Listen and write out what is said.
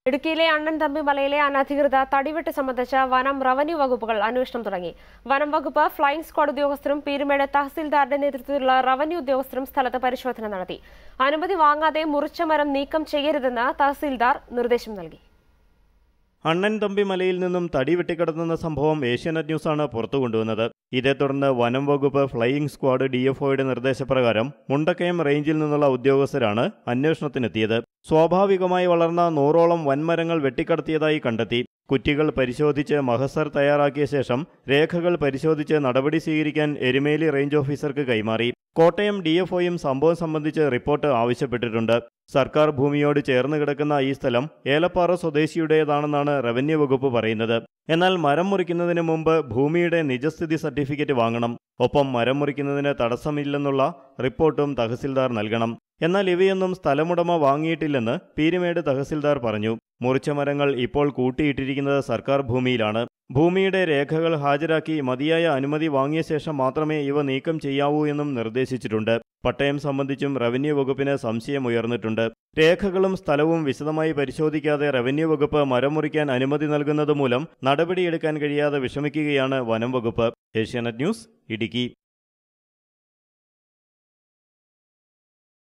ഇടുക്കിയിലെ അണ്ണൻ തമ്പി മലയിലെ അനധികൃത തടിവെട്ട് സംബന്ധിച്ച് വനം റവന്യൂ വകുപ്പുകൾ അന്വേഷണം തുടങ്ങി വനം വകുപ്പ് ഫ്ലൈയിംഗ് സ്ക്വാഡ് ഉദ്യോഗസ്ഥരും പീരുമേട് തഹസിൽദാരുടെ നേതൃത്വത്തിലുള്ള റവന്യൂ ഉദ്യോഗസ്ഥരും സ്ഥലത്ത് പരിശോധന നടത്തി അനുമതി വാങ്ങാതെ മുറിച്ച മരം നീക്കം ചെയ്യരുതെന്ന് തഹസിൽദാർ നിർദ്ദേശം നൽകി അണ്ണൻ തമ്പി മലയിൽ നിന്നും തടി വെട്ടിക്കടത്തുന്ന സംഭവം ഏഷ്യാനെറ്റ് ന്യൂസാണ് പുറത്തു കൊണ്ടുവന്നത് ഇതേ തുടർന്ന് വനം വകുപ്പ് ഫ്ലൈയിംഗ് സ്ക്വാഡ് ഡി എഫ് ഒയുടെ നിർദ്ദേശപ്രകാരം മുണ്ടക്കയം റേഞ്ചിൽ നിന്നുള്ള ഉദ്യോഗസ്ഥരാണ് അന്വേഷണത്തിനെത്തിയത് സ്വാഭാവികമായി വളർന്ന നൂറോളം വൻമരങ്ങൾ വെട്ടിക്കടത്തിയതായി കണ്ടെത്തി കുറ്റികൾ പരിശോധിച്ച് മഹസർ തയ്യാറാക്കിയ ശേഷം രേഖകൾ പരിശോധിച്ച് നടപടി സ്വീകരിക്കാൻ എരുമേലി റേഞ്ച് ഓഫീസർക്ക് കൈമാറി കോട്ടയം ഡി എഫ് ഒയും സംഭവം സംബന്ധിച്ച് റിപ്പോർട്ട് ആവശ്യപ്പെട്ടിട്ടുണ്ട് സർക്കാർ ഭൂമിയോട് ചേർന്ന് കിടക്കുന്ന ഈ സ്ഥലം ഏലപ്പാറ സ്വദേശിയുടേതാണെന്നാണ് റവന്യൂ വകുപ്പ് പറയുന്നത് എന്നാൽ മരം മുറിക്കുന്നതിന് മുമ്പ് ഭൂമിയുടെ നിജസ്ഥിതി സർട്ടിഫിക്കറ്റ് വാങ്ങണം ഒപ്പം മരം മുറിക്കുന്നതിന് തടസ്സമില്ലെന്നുള്ള റിപ്പോർട്ടും തഹസിൽദാർ നൽകണം എന്നാൽ ഇവയൊന്നും സ്ഥലമുടമ വാങ്ങിയിട്ടില്ലെന്ന് പീരുമേട് തഹസിൽദാർ പറഞ്ഞു മുറിച്ച മരങ്ങൾ ഇപ്പോൾ കൂട്ടിയിട്ടിരിക്കുന്നത് സർക്കാർ ഭൂമിയിലാണ് ഭൂമിയുടെ രേഖകൾ ഹാജരാക്കി മതിയായ അനുമതി വാങ്ങിയ ശേഷം മാത്രമേ ഇവ നീക്കം ചെയ്യാവൂ എന്നും നിർദ്ദേശിച്ചിട്ടുണ്ട് പട്ടയം സംബന്ധിച്ചും റവന്യൂ വകുപ്പിന് സംശയമുയർന്നിട്ടുണ്ട് രേഖകളും സ്ഥലവും വിശദമായി പരിശോധിക്കാതെ റവന്യൂ വകുപ്പ് മരം മുറിക്കാൻ അനുമതി നൽകുന്നത് മൂലം നടപടിയെടുക്കാൻ കഴിയാതെ വിഷമിക്കുകയാണ് വനം വകുപ്പ് ഏഷ്യാനെറ്റ് ന്യൂസ് ഇടുക്കി